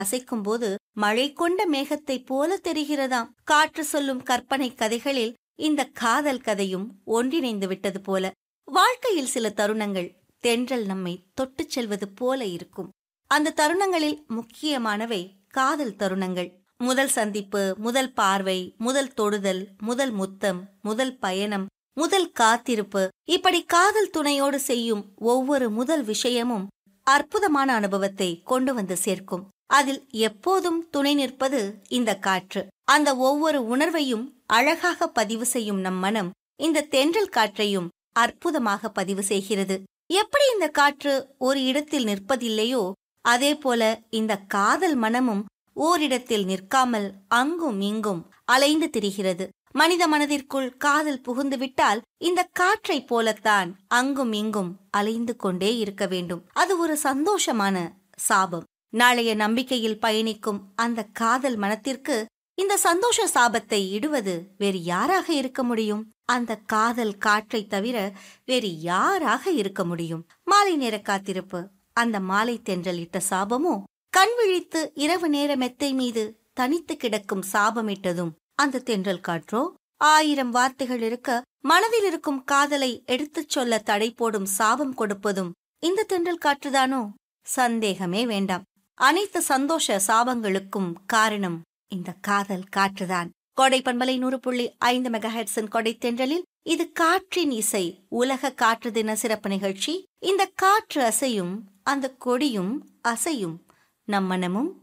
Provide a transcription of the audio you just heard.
அசைக்கும் போது மழை கொண்ட மேகத்தைப் போல தெரிகிறதாம் காற்று சொல்லும் கற்பனை கதைகளில் இந்த காதல் கதையும் ஒன்றிணைந்து விட்டது போல வாழ்க்கையில் சில தருணங்கள் தென்றல் நம்மை தொட்டுச் செல்வது போல இருக்கும் அந்த தருணங்களில் முக்கியமானவை காதல் தருணங்கள் முதல் சந்திப்பு முதல் பார்வை முதல் தொடுதல் முதல் முத்தம் முதல் பயணம் முதல் காத்திருப்பு இப்படி காதல் துணையோடு செய்யும் ஒவ்வொரு முதல் விஷயமும் அற்புதமான அனுபவத்தை கொண்டு வந்து சேர்க்கும் அதில் எப்போதும் துணை நிற்பது இந்த காற்று அந்த ஒவ்வொரு உணர்வையும் அழகாக பதிவு செய்யும் நம் மனம் இந்த தென்றல் காற்றையும் அற்புதமாக பதிவு செய்கிறது எப்படி இந்த காற்று ஒரு இடத்தில் நிற்பதில்லையோ அதே போல இந்த காதல் மனமும் ஓரிடத்தில் நிற்காமல் அங்கும் இங்கும் அலைந்து திரிகிறது மனித மனதிற்குள் காதல் புகுந்துவிட்டால் இந்த காற்றைப் போலத்தான் அங்கும் இங்கும் அலைந்து கொண்டே இருக்க வேண்டும் அது ஒரு சந்தோஷமான சாபம் நாளைய நம்பிக்கையில் பயணிக்கும் அந்த காதல் மனத்திற்கு இந்த சந்தோஷ சாபத்தை இடுவது வேறு யாராக இருக்க முடியும் அந்த காதல் காற்றை தவிர வேறு யாராக இருக்க முடியும் மாலை நேர காத்திருப்பு அந்த மாலை தென்றல் இட்ட சாபமோ கண் விழித்து இரவு நேர மெத்தை மீது தனித்து கிடக்கும் சாபமிட்டதும் அந்த தென்றல் காற்றோ ஆயிரம் வார்த்தைகள் இருக்க மனதில் இருக்கும் காதலை எடுத்துச் சொல்ல தடை போடும் சாபம் கொடுப்பதும் இந்த தென்றல் காற்றுதானோ சந்தேகமே வேண்டாம் அனைத்து சந்தோஷ சாபங்களுக்கும் காரணம் இந்த காதல் காற்றுதான் கொடை பண்பலை நூறு புள்ளி ஐந்து மெகாஹெட்ஸின் கொடை தென்றலில் இது காற்றின் இசை உலக காற்று தின சிறப்பு நிகழ்ச்சி இந்த காற்று அசையும் அந்த கொடியும் அசையும் நம் மனமும்